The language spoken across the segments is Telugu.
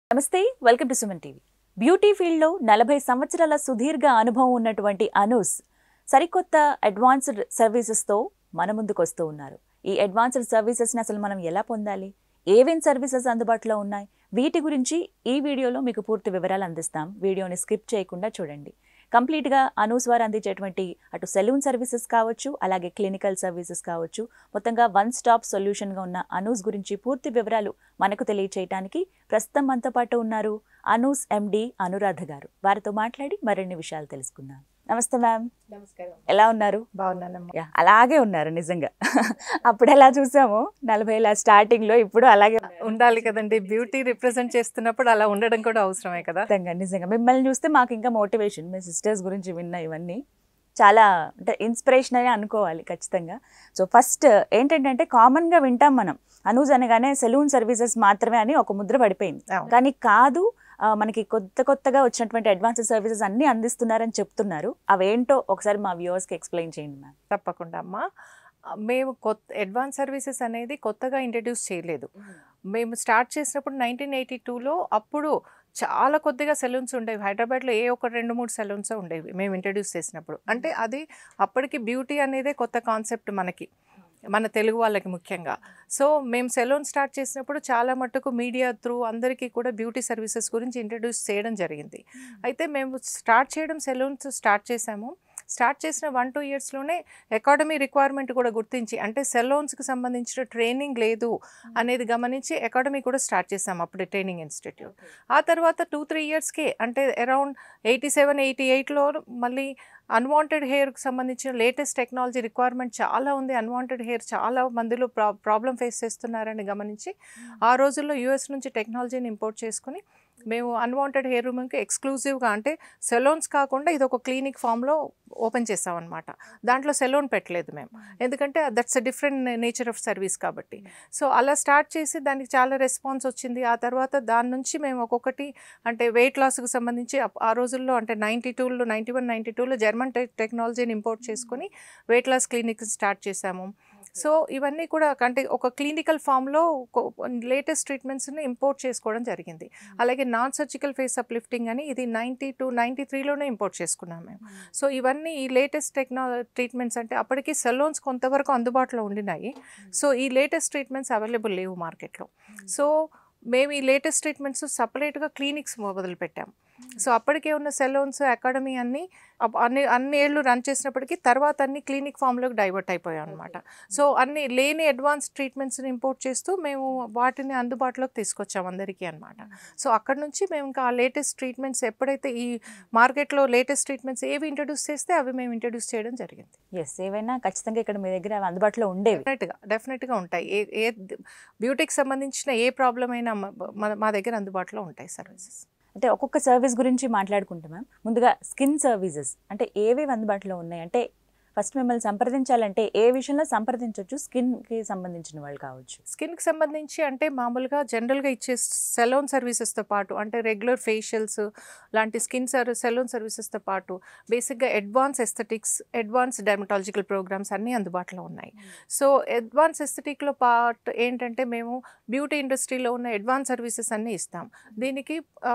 నమస్తే welcome to Suman TV beauty ఫీల్డ్లో నలభై సంవత్సరాల సుదీర్ఘ అనుభవం ఉన్నటువంటి అనూస్ సరికొత్త అడ్వాన్స్డ్ సర్వీసెస్తో మన ముందుకు వస్తూ ఉన్నారు ఈ అడ్వాన్స్డ్ సర్వీసెస్ని అసలు మనం ఎలా పొందాలి ఏవేం సర్వీసెస్ అందుబాటులో ఉన్నాయి వీటి గురించి ఈ వీడియోలో మీకు పూర్తి వివరాలు అందిస్తాం వీడియోని స్కిప్ చేయకుండా చూడండి కంప్లీట్గా అనూస్ వారు అందించేటువంటి అటు సెలూన్ సర్వీసెస్ కావచ్చు అలాగే క్లినికల్ సర్వీసెస్ కావచ్చు మొత్తంగా వన్ స్టాప్ సొల్యూషన్గా ఉన్న అనూస్ గురించి పూర్తి వివరాలు మనకు తెలియచేయటానికి ప్రస్తుతం మనతో పాటు ఉన్నారు అనూస్ ఎండి అనురాధ గారు వారితో మాట్లాడి మరిన్ని విషయాలు తెలుసుకుందాం నమస్తే మ్యామ్ నమస్కారం ఎలా ఉన్నారు బాగున్నానమ్మా యా, అలాగే ఉన్నారు నిజంగా అప్పుడు ఎలా చూసాము నలభై ఏళ్ళ స్టార్టింగ్ లో ఇప్పుడు అలాగే ఉన్నారు. ఉండాలి కదండి బ్యూటీ రిప్రజెంట్ చేస్తున్నప్పుడు అలా ఉండడం కూడా అవసరమే కదా నిజంగా నిజంగా మిమ్మల్ని చూస్తే మాకు ఇంకా మోటివేషన్ మీ సిస్టర్స్ గురించి విన్నా ఇవన్నీ చాలా అంటే ఇన్స్పిరేషన్ అని అనుకోవాలి ఖచ్చితంగా సో ఫస్ట్ ఏంటంటే కామన్గా వింటాం మనం అనూజ్ అనగానే సెలూన్ సర్వీసెస్ మాత్రమే అని ఒక ముద్ర పడిపోయింది అవును. కానీ కాదు ఆ, మనకి కొత్త కొత్తగా వచ్చినటువంటి అడ్వాన్స్ సర్వీసెస్ అన్ని అందిస్తున్నారని చెప్తున్నారు అవేంటో ఒకసారి మా వ్యూవర్స్కి ఎక్స్ప్లెయిన్ చేయండి మ్యామ్ తప్పకుండా అమ్మా ఆ, మేము కొత్త అడ్వాన్స్ సర్వీసెస్ అనేది కొత్తగా ఇంట్రడ్యూస్ చేయలేదు మేము స్టార్ట్ చేసినప్పుడు నైన్టీన్ ఎయిటీ టూలో అప్పుడు చాలా కొద్దిగా సెలూన్స్ ఉండేవి హైదరాబాద్లో ఏ ఒక రెండు మూడు సెలూన్స్ ఉండేవి మేము ఇంట్రడ్యూస్ చేసినప్పుడు అంటే అది అప్పటికి బ్యూటీ అనేదే కొత్త కాన్సెప్ట్ మనకి మన తెలుగు వాళ్ళకి ముఖ్యంగా సో మేము సెలూన్ స్టార్ట్ చేసినప్పుడు చాలా మట్టుకు మీడియా త్రూ అందరికీ కూడా బ్యూటీ సర్వీసెస్ గురించి ఇంట్రడ్యూస్ చేయడం జరిగింది అయితే మేము స్టార్ట్ చేయడం సెలూన్స్ స్టార్ట్ చేసాము స్టార్ట్ చేసిన వన్ టూ ఇయర్స్లోనే అకాడమీ రిక్వైర్మెంట్ కూడా గుర్తించి అంటే సెలోన్స్కి సంబంధించిన ట్రైనింగ్ లేదు అనేది గమనించి అకాడమీ కూడా స్టార్ట్ చేసాము అప్పుడు ట్రైనింగ్ ఇన్స్టిట్యూట్ ఆ తర్వాత టూ త్రీ ఇయర్స్కి అంటే అరౌండ్ ఎయిటీ సెవెన్ ఎయిటీ ఎయిట్లో మళ్ళీ అన్వాంటెడ్ హెయిర్కి సంబంధించిన లేటెస్ట్ టెక్నాలజీ రిక్వైర్మెంట్ చాలా ఉంది అన్వాంటెడ్ హెయిర్ చాలా మందిలో ప్రా ప్రాబ్లం ఫేస్ చేస్తున్నారని గమనించి ఆ రోజుల్లో యూఎస్ నుంచి టెక్నాలజీని ఇంపోర్ట్ చేసుకుని మేము అన్వాంటెడ్ హెయిర్ రూమ్కి ఎక్స్క్లూజివ్గా అంటే సెలోన్స్ కాకుండా ఇది ఒక క్లినిక్ ఫామ్లో ఓపెన్ చేసామన్నమాట దాంట్లో సెలోన్ పెట్టలేదు మేము ఎందుకంటే that's a different nature of service కాబట్టి సో అలా స్టార్ట్ చేసి దానికి చాలా రెస్పాన్స్ వచ్చింది ఆ తర్వాత దాని నుంచి మేము ఒక్కొక్కటి అంటే వెయిట్ లాస్కి సంబంధించి అప్- ఆ రోజుల్లో అంటే నైంటీ టూలో నైంటీ వన్ నైంటీ టూలో జర్మన్ టెక్ టెక్నాలజీని ఇంపోర్ట్ చేసుకొని వెయిట్ లాస్ క్లినిక్ స్టార్ట్ చేసాము సో ఇవన్నీ కూడా అంటే ఒక క్లినికల్ ఫామ్లో లేటెస్ట్ ట్రీట్మెంట్స్ని ఇంపోర్ట్ చేసుకోవడం జరిగింది అలాగే నాన్ సర్జికల్ ఫేస్ అప్లిఫ్టింగ్ అని ఇది నైంటీ టూ నైంటీ త్రీలోనే ఇంపోర్ట్ చేసుకున్నాం మేము సో ఇవన్నీ ఈ లేటెస్ట్ టెక్నా ట్రీట్మెంట్స్ అంటే అప్పటికి సెలోన్స్ కొంతవరకు అందుబాటులో ఉండినాయి సో ఈ లేటెస్ట్ ట్రీట్మెంట్స్ అవైలబుల్ లేవు మార్కెట్లో సో మేము ఈ లేటెస్ట్ ట్రీట్మెంట్స్ సపరేట్గా క్లినిక్స్ మొదలుపెట్టాం సో అప్పటికే ఉన్న సెలోన్స్ అకాడమీ అన్ని అప్- అన్ని అన్ని ఏళ్ళు రన్ చేసినప్పటికీ తర్వాత అన్ని క్లినిక్ ఫామ్లోకి డైవర్ట్ అయిపోయాం అనమాట సో అన్ని లేని అడ్వాన్స్ ట్రీట్మెంట్స్ని ఇంపోర్ట్ చేస్తూ మేము వాటిని అందుబాటులోకి తీసుకొచ్చాం అందరికీ అనమాట సో అక్కడ నుంచి మేము ఇంకా ఆ లేటెస్ట్ ట్రీట్మెంట్స్ ఎప్పుడైతే ఈ మార్కెట్లో లేటెస్ట్ ట్రీట్మెంట్స్ ఏవి ఇంట్రడ్యూస్ చేస్తే అవి మేము ఇంట్రడ్యూస్ చేయడం జరిగింది ఎస్ ఏవైనా ఖచ్చితంగా ఇక్కడ మీ దగ్గర అవి అందుబాటులో ఉండేవి డెఫినెట్గా డెఫినెట్గా ఉంటాయి ఏ ఏ బ్యూటీకి సంబంధించిన ఏ ప్రాబ్లం అయినా మా- మా- మా దగ్గర అందుబాటులో ఉంటాయి సర్వీసెస్ అంటే ఒక్కొక్క సర్వీస్ గురించి మాట్లాడుకుంటాం మ్యామ్ ముందుగా స్కిన్ సర్వీసెస్ అంటే ఏవేవి అందుబాటులో ఉన్నాయి అంటే ఫస్ట్ మిమ్మల్ని సంప్రదించాలంటే ఏ విషయంలో సంప్రదించవచ్చు స్కిన్కి సంబంధించిన వాళ్ళు కావచ్చు స్కిన్కి సంబంధించి అంటే మామూలుగా జనరల్గా ఇచ్చే సెలోన్ సర్వీసెస్తో పాటు అంటే రెగ్యులర్ ఫేషియల్స్ లాంటి స్కిన్ సర్ సెలోన్ సర్వీసెస్తో పాటు బేసిక్గా advance aesthetics advance dermatological programs అన్నీ అందుబాటులో ఉన్నాయి సో అడ్వాన్స్ ఎస్థెటిక్లో పార్ట్ ఏంటంటే మేము బ్యూటీ ఇండస్ట్రీలో ఉన్న అడ్వాన్స్ సర్వీసెస్ అన్నీ ఇస్తాం దీనికి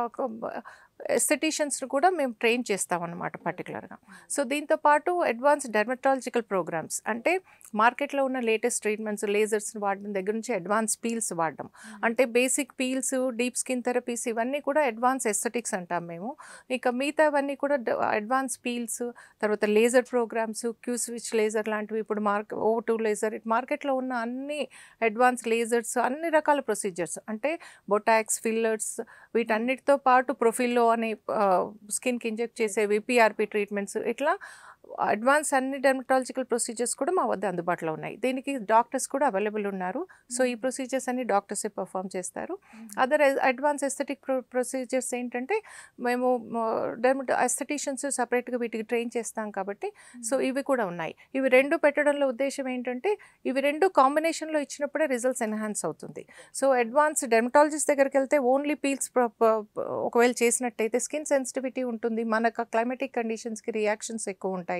ఎస్థెటిషియన్స్ని కూడా మేము ట్రైన్ చేస్తాం అన్నమాట పర్టికులర్గా సో దీంతో పాటు అడ్వాన్స్ డెర్మటాలజికల్ ప్రోగ్రామ్స్ అంటే మార్కెట్లో ఉన్న లేటెస్ట్ ట్రీట్మెంట్స్ లేజర్స్ వాడడం దగ్గర నుంచి అడ్వాన్స్ పీల్స్ వాడడం అంటే basic peels deep skin therapies ఇవన్నీ కూడా అడ్వాన్స్ ఎస్థెటిక్స్ అంటాం మేము ఇక మిగతావన్నీ కూడా అడ్వాన్స్ పీల్స్ తర్వాత laser programs Q switch laser లాంటివి ఇప్పుడు మార్క్ ఓ టూ లేజర్ మార్కెట్లో ఉన్న అన్ని అడ్వాన్స్ లేజర్స్ అన్ని రకాల ప్రొసీజర్స్ అంటే బొటాక్స్ ఫిల్లర్స్ వీటన్నిటితో పాటు ప్రొఫిల్లో అనే స్కిన్కి ఇంజెక్ట్ చేసేవి పిఆర్పి ట్రీట్మెంట్స్ ఇట్లా అడ్వాన్స్ అన్ని డెర్మటాలజికల్ ప్రొసీజర్స్ కూడా మా వద్ద అందుబాటులో ఉన్నాయి దీనికి డాక్టర్స్ కూడా అవైలబుల్ ఉన్నారు సో ఈ ప్రొసీజర్స్ అన్ని డాక్టర్సే పర్ఫామ్ చేస్తారు అదర్ అడ్వాన్స్ ఎస్థెటిక్ ప్రొసీజర్స్ ఏంటంటే మేము డెర్మట ఎస్థెటిషియన్స్ సపరేట్గా వీటికి ట్రైన్ చేస్తాం కాబట్టి సో ఇవి కూడా ఉన్నాయి ఇవి రెండు పెట్టడంలో ఉద్దేశం ఏంటంటే ఇవి రెండు కాంబినేషన్లో ఇచ్చినప్పుడే రిజల్ట్స్ ఎన్హాన్స్ అవుతుంది సో అడ్వాన్స్ డెర్మటాలజిస్ట్ దగ్గరికి వెళ్తే ఓన్లీ పీల్స్ ఒకవేళ చేసినట్టయితే స్కిన్ సెన్సిటివిటీ ఉంటుంది మనకు క్లైమేటిక్ కండిషన్స్కి రియాక్షన్స్ ఎక్కువ ఉంటాయి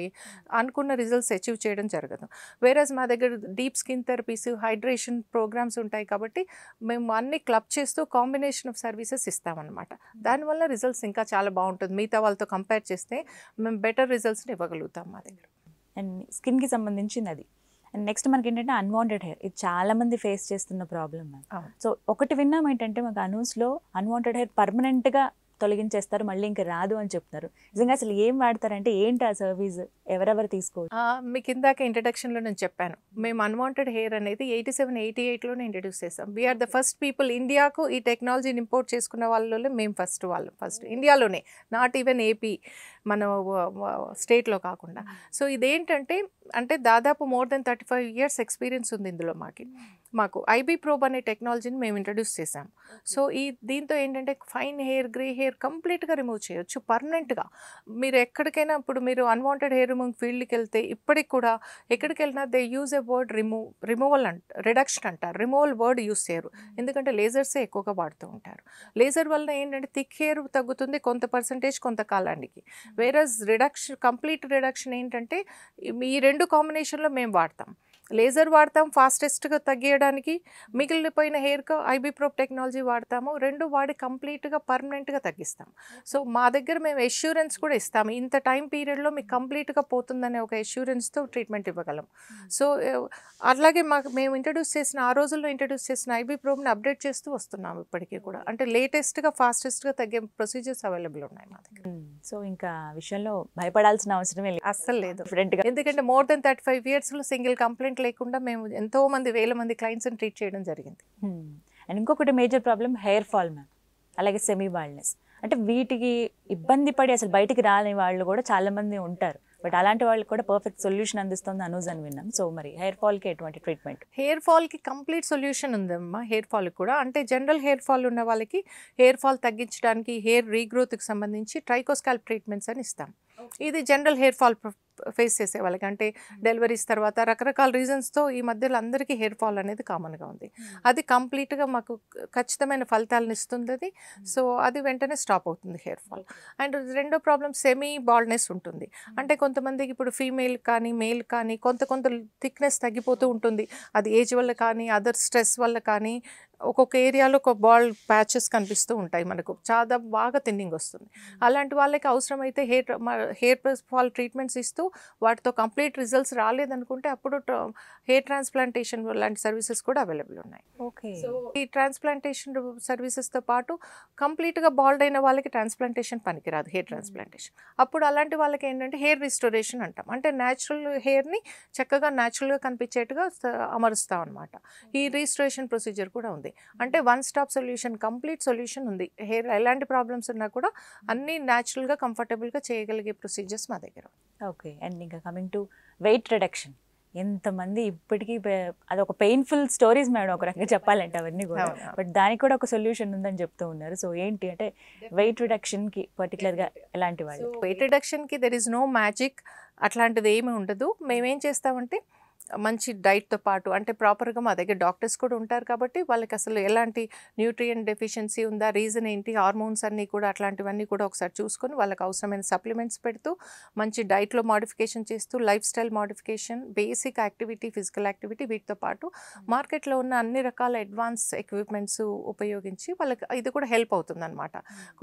ఉంటాయి అనుకున్న రిజల్ట్స్ అచీవ్ చేయడం జరగదు వేరేస్ మా దగ్గర deep skin therapies hydration programs ఉంటాయి కాబట్టి మేము అన్ని క్లబ్ చేస్తూ కాంబినేషన్ ఆఫ్ సర్వీసెస్ ఇస్తామన్నమాట దానివల్ల రిజల్ట్స్ ఇంకా చాలా బాగుంటుంది మిగతా వాళ్ళతో కంపేర్ చేస్తే మేము బెటర్ రిజల్ట్స్ని ఇవ్వగలుగుతాం మా దగ్గర అండ్ స్కిన్కి సంబంధించింది అది అండ్ నెక్స్ట్ మనకి ఏంటంటే అన్వాంటెడ్ హెయిర్ ఇది చాలా మంది ఫేస్ చేస్తున్న ప్రాబ్లమ్ మ్యామ్ అవును. సో ఒకటి విన్నాం ఏంటంటే మాకు అనూస్లో అన్వాంటెడ్ హెయిర్ పర్మనెంట్గా తొలగించేస్తారు మళ్ళీ ఇంకా రాదు అని చెప్తున్నారు నిజంగా అసలు ఏం వాడతారంటే ఏంటి ఆ సర్వీస్ ఎవరెవరు తీసుకోవచ్చు ఆ, మీకు ఇందాక ఇంట్రడక్షన్లో నేను చెప్పాను మేము అన్వాంటెడ్ హెయిర్ అనేది ఎయిటీ సెవెన్ ఎయిటీ ఎయిట్లోనే ఇంట్రడ్యూస్ చేసాం వీఆర్ ద ఫస్ట్ పీపుల్ ఇండియాకు ఈ టెక్నాలజీని ఇంపోర్ట్ చేసుకున్న వాళ్ళలో మేము ఫస్ట్ వాళ్ళు ఫస్ట్ ఇండియాలోనే నాట్ ఈవెన్ ఏపీ మన స్టేట్లో కాకుండా సో ఇదేంటంటే అంటే దాదాపు more than thirty five years experience ఉంది ఇందులో మాకి మాకు ఐబీ ప్రోబ్ అనే టెక్నాలజీని మేము ఇంట్రడ్యూస్ చేసాం సో ఈ దీంతో ఏంటంటే ఫైన్ హెయిర్ గ్రే హెయిర్ కంప్లీట్గా రిమూవ్ చేయొచ్చు పర్మనెంట్గా మీరు ఎక్కడికైనా ఇప్పుడు మీరు అన్వాంటెడ్ హెయిర్ రిమూవ్ ఫీల్డ్కి వెళ్తే ఇప్పటికి కూడా ఎక్కడికి వెళ్ళినా they use a word remove removal అంట రిడక్షన్ అంటారు రిమూవల్ వర్డ్ యూస్ చేయరు ఎందుకంటే లేజర్సే ఎక్కువగా వాడుతూ ఉంటారు లేజర్ వల్ల ఏంటంటే థిక్ హెయిర్ తగ్గుతుంది కొంత పర్సంటేజ్ కొంత కాలానికి వేరస్ రిడక్షన్ కంప్లీట్ రిడక్షన్ ఏంటంటే ఈ రెండు కాంబినేషన్లో మేము వాడతాం లేజర్ వాడతాం ఫాస్టెస్ట్గా తగ్గియడానికి మిగిలిపోయిన హెయిర్కి ఐబీప్రోప్ టెక్నాలజీ వాడతాము రెండు వాడి కంప్లీట్గా పర్మనెంట్గా తగ్గిస్తాం సో మా దగ్గర మేము ఎష్యూరెన్స్ కూడా ఇస్తాము ఇంత టైం పీరియడ్లో మీకు కంప్లీట్గా పోతుందనే ఒక ఎష్యూరెన్స్తో ట్రీట్మెంట్ ఇవ్వగలం సో ఏ, అలాగే మాకు మేము ఇంట్రడ్యూస్ చేసిన ఆ రోజుల్లో ఇంట్రడ్యూస్ చేసిన ఐబీ ప్రోబ్ని అప్డేట్ చేస్తూ వస్తున్నాం ఇప్పటికీ కూడా అంటే లేటెస్ట్గా ఫాస్టెస్ట్గా తగ్గే ప్రొసీజర్స్ అవైలబుల్ ఉన్నాయి మా దగ్గర సో ఇంకా ఆ విషయంలో భయపడాల్సిన అవసరమే లేదు అస్సలు లేదు డిఫరెంట్గా ఎందుకంటే మోర్ దెన్ థర్టీ ఫైవ్ ఇయర్స్లో సింగిల్ కంప్లైంట్ లేకుండా మేము ఎంతో మంది వేల మంది క్లయింట్స్ని ట్రీట్ చేయడం జరిగింది అండ్ ఇంకొకటి major problem hair fall ma'am అలాగే సెమీ బాల్నెస్ అంటే వీటికి ఇబ్బంది పడి అసలు బయటికి రాని వాళ్ళు కూడా చాలా మంది ఉంటారు బట్ అలాంటి వాళ్ళకి కూడా పర్ఫెక్ట్ సొల్యూషన్ అందిస్తుంది అనూజ్ అని విన్నాం సో మరి హెయిర్ ఫాల్కి ఎటువంటి ట్రీట్మెంట్ హెయిర్ ఫాల్కి కంప్లీట్ సొల్యూషన్ ఉందమ్మా హెయిర్ ఫాల్కి కూడా అంటే జనరల్ హెయిర్ ఫాల్ ఉన్న వాళ్ళకి హెయిర్ ఫాల్ తగ్గించడానికి హెయిర్ రీగ్రోత్కి సంబంధించి ట్రైకోస్కాల్ప్ ట్రీట్మెంట్స్ అని ఇస్తాం ఇది జనరల్ హెయిర్ ఫాల్ ఫేస్ చేసే వాళ్ళకి అంటే డెలివరీస్ తర్వాత రకరకాల రీజన్స్తో ఈ మధ్యలో అందరికీ హెయిర్ ఫాల్ అనేది కామన్గా ఉంది అది కంప్లీట్గా మాకు ఖచ్చితమైన ఫలితాలను ఇస్తుంది అది సో అది వెంటనే స్టాప్ అవుతుంది హెయిర్ ఫాల్ అండ్ రెండో ప్రాబ్లం సెమీ బాల్నెస్ ఉంటుంది అంటే కొంతమందికి ఇప్పుడు ఫీమేల్ కానీ మేల్ కానీ కొంత కొంత థిక్నెస్ తగ్గిపోతూ ఉంటుంది అది ఏజ్ వల్ల కానీ అదర్ స్ట్రెస్ వల్ల కానీ ఒక్కొక్క ఏరియాలో ఒక బాల్ ప్యాచెస్ కనిపిస్తూ ఉంటాయి మనకు చాలా బాగా థిన్నింగ్ వస్తుంది అలాంటి వాళ్ళకి అవసరమైతే హెయిర్ హెయిర్ ఫాల్ ట్రీట్మెంట్స్ ఇస్తూ వాటితో కంప్లీట్ రిజల్ట్స్ రాలేదనుకుంటే అప్పుడు హెయిర్ ట్రాన్స్ప్లాంటేషన్ లాంటి సర్వీసెస్ కూడా అవైలబుల్ ఉన్నాయి ఓకే సో ఈ ట్రాన్స్ప్లాంటేషన్ సర్వీసెస్తో పాటు కంప్లీట్గా బాల్డ్ అయిన వాళ్ళకి ట్రాన్స్ప్లాంటేషన్ పనికిరాదు హెయిర్ ట్రాన్స్ప్లాంటేషన్ అప్పుడు అలాంటి వాళ్ళకి ఏంటంటే హెయిర్ రిస్టోరేషన్ అంటాం అంటే న్యాచురల్ హెయిర్ని చక్కగా న్యాచురల్గా కనిపించేట్టుగా స- అమరుస్తాం అనమాట ఈ రిజిస్ట్రేషన్ ప్రొసీజర్ కూడా ఉంది అంటే one stop solution complete solution ఉంది హెయిర్ ఎలాంటి ప్రాబ్లమ్స్ ఉన్నా కూడా అన్నీ న్యాచురల్గా కంఫర్టబుల్గా చేయగలిగే ప్రొసీజర్స్ మా దగ్గర ఉన్నాయి. ఓకే అండ్ ఇంకా కమింగ్ టు వెయిట్ రిడక్షన్ ఎంతమంది ఇప్పటికీ పే- అదొక పెయిన్ఫుల్ స్టోరీస్ మేడం ఒక రకంగా చెప్పాలంటే అవన్నీ కూడా అవును. బట్ దానికి కూడా ఒక సొల్యూషన్ ఉందని చెప్తూ ఉన్నారు సో ఏంటి అంటే వెయిట్ రిడక్షన్కి పర్టికులర్గా ఎలాంటి వాళ్ళు వెయిట్ రిడక్షన్కి దెర్ ఇస్ నో మ్యాజిక్ అట్లాంటిది ఏమీ ఉండదు మేమేం చేస్తామంటే మంచి డైట్తో పాటు అంటే ప్రాపర్గా మా దగ్గర డాక్టర్స్ కూడా ఉంటారు కాబట్టి వాళ్ళకి అసలు ఎలాంటి న్యూట్రియం డెఫిషియన్సీ ఉందా రీజన్ ఏంటి హార్మోన్స్ అన్నీ కూడా అట్లాంటివన్నీ కూడా ఒకసారి చూసుకొని వాళ్ళకి అవసరమైన సప్లిమెంట్స్ పెడుతూ మంచి డైట్లో మాడిఫికేషన్ చేస్తూ lifestyle modification basic activity physical activity వీటితో పాటు మార్కెట్లో ఉన్న అన్ని రకాల అడ్వాన్స్ ఎక్విప్మెంట్స్ ఉపయోగించి వాళ్ళకి ఇది కూడా హెల్ప్ అవుతుంది అనమాట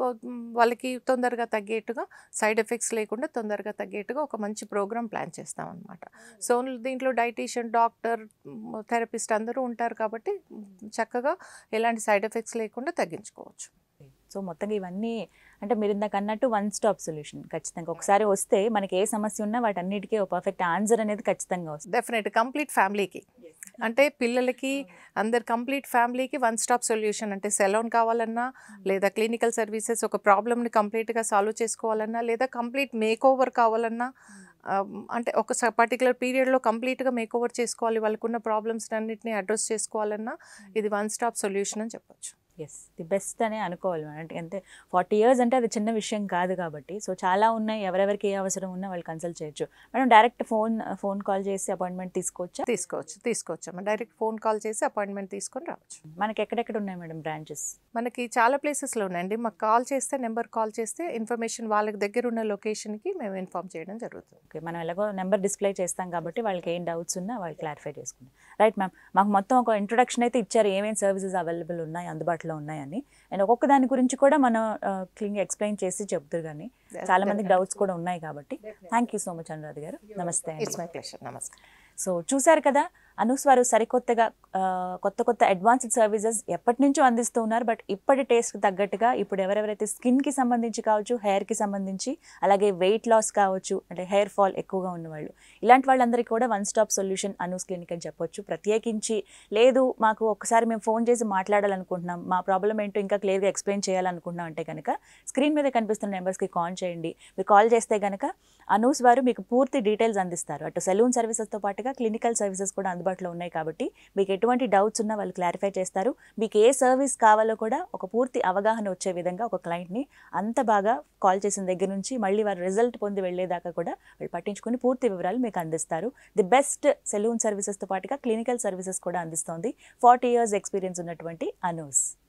వాళ్ళకి తొందరగా తగ్గేట్టుగా సైడ్ ఎఫెక్ట్స్ లేకుండా తొందరగా తగ్గేట్టుగా ఒక మంచి ప్రోగ్రామ్ ప్లాన్ చేస్తాం అనమాట సో దీంట్లో డైటీషియన్ డాక్టర్ థెరపిస్ట్ అందరూ ఉంటారు కాబట్టి మ్, చక్కగా ఎలాంటి సైడ్ ఎఫెక్ట్స్ లేకుండా తగ్గించుకోవచ్చు సో మొత్తంగా ఇవన్నీ అంటే మీరు ఇందాక అన్నట్టు వన్ స్టాప్ సొల్యూషన్ ఖచ్చితంగా ఒకసారి వస్తే మనకి ఏ సమస్య ఉన్నా వాటన్నిటికీ ఒక పర్ఫెక్ట్ ఆన్సర్ అనేది ఖచ్చితంగా వస్తుంది డెఫినెట్ కంప్లీట్ ఫ్యామిలీకి అంటే పిల్లలకి అందరు కంప్లీట్ ఫ్యామిలీకి వన్ స్టాప్ సొల్యూషన్ అంటే సెలూన్ కావాలన్నా లేదా క్లినికల్ సర్వీసెస్ ఒక ప్రాబ్లమ్ని కంప్లీట్గా సాల్వ్ చేసుకోవాలన్నా లేదా కంప్లీట్ మేక్ ఓవర్ కావాలన్నా ఆ, అంటే ఒక పర్టికులర్ పీరియడ్లో కంప్లీట్గా మేక్ ఓవర్ చేసుకోవాలి వాళ్ళకున్న ప్రాబ్లమ్స్ అన్నింటినీ అడ్రస్ చేసుకోవాలన్నా ఇది వన్ స్టాప్ సొల్యూషన్ అని చెప్పొచ్చు ఎస్ ది బెస్ట్ అనే అనుకోవాలి మనం అంటే అంటే ఫార్టీ ఇయర్స్ అంటే అది చిన్న విషయం కాదు కాబట్టి సో చాలా ఉన్నాయి ఎవరెవరికి ఏ అవసరం ఉన్నా వాళ్ళు కన్సల్ట్ చేయొచ్చు madam direct phone phone call చేసి అపాయింట్మెంట్ తీసుకోవచ్చా తీసుకోవచ్చు తీసుకోవచ్చు డైరెక్ట్ ఫోన్ కాల్ చేసి అపాయింట్మెంట్ తీసుకొని రావచ్చు మనకి ఎక్కడెక్కడ ఉన్నాయి మేడం బ్రాంచెస్ మనకి చాలా ప్లేసెస్లో ఉన్నాయండి మాకు కాల్ చేస్తే నెంబర్ కాల్ చేస్తే ఇన్ఫర్మేషన్ వాళ్ళకి దగ్గర ఉన్న లొకేషన్కి మేము ఇన్ఫామ్ చేయడం జరుగుతుంది ఓకే మనం ఎలాగో నెంబర్ డిస్ప్లే చేస్తాం కాబట్టి వాళ్ళకి ఏం డౌట్స్ ఉన్నా వాళ్ళు క్లారిఫై చేసుకుంటాం రైట్ మ్యామ్ మాకు మొత్తం ఒక ఇంట్రొడక్షన్ అయితే ఇచ్చారు ఏమేమి సర్వీసెస్ అవైలబుల్ ఉన్నాయి అందుబాటులో ఉన్నాయని అండ్ ఒక్కొక్క దాని గురించి కూడా మనం క్లీన్గా ఎక్స్ప్లెయిన్ చేసి చెప్తారు కానీ చాలా మందికి డౌట్స్ కూడా ఉన్నాయి కాబట్టి thank you so much Anuradha గారు నమస్తే అండి ఇట్స్ మై ప్లెషర్ నమస్కారం సో చూశారు కదా అనూస్ వారు సరికొత్తగా ఆ, కొత్త కొత్త అడ్వాన్స్డ్ సర్వీసెస్ ఎప్పటి నుంచో అందిస్తూ ఉన్నారు బట్ ఇప్పటి టేస్ట్ తగ్గట్టుగా ఇప్పుడు ఎవరెవరైతే స్కిన్కి సంబంధించి కావచ్చు హెయిర్కి సంబంధించి అలాగే వెయిట్ లాస్ కావచ్చు అంటే హెయిర్ ఫాల్ ఎక్కువగా ఉన్నవాళ్ళు ఇలాంటి వాళ్ళందరికీ కూడా one stop solution Anu's clinic అని చెప్పొచ్చు ప్రత్యేకించి లేదు మాకు ఒకసారి మేము ఫోన్ చేసి మాట్లాడాలనుకుంటున్నాం మా ప్రాబ్లం ఏంటో ఇంకా క్లియర్గా ఎక్స్ప్లెయిన్ చేయాలనుకుంటున్నాం అంటే కనుక స్క్రీన్ మీద కనిపిస్తున్న నెంబర్స్కి కాల్ చేయండి మీరు కాల్ చేస్తే కనుక అనూస్ వారు మీకు పూర్తి డీటెయిల్స్ అందిస్తారు అటు సెలూన్ సర్వీసెస్తో పాటుగా క్లినికల్ సర్వీసెస్ కూడా అందుబాటులో ఉన్నాయి కాబట్టి మీకు ఎటువంటి డౌట్స్ ఉన్నా వాళ్ళు క్లారిఫై చేస్తారు మీకు ఏ సర్వీస్ కావాలో కూడా ఒక పూర్తి అవగాహన వచ్చే విధంగా ఒక క్లయింట్ని అంత బాగా కాల్ చేసిన దగ్గర నుంచి మళ్ళీ వారు రిజల్ట్ పొంది వెళ్ళేదాకా కూడా వాళ్ళు పట్టించుకొని పూర్తి వివరాలు మీకు అందిస్తారు ది బెస్ట్ సెలూన్ సర్వీసెస్తో పాటుగా క్లినికల్ సర్వీసెస్ కూడా అందిస్తోంది ఫార్టీ ఇయర్స్ ఎక్స్పీరియన్స్ ఉన్నటువంటి అనూస్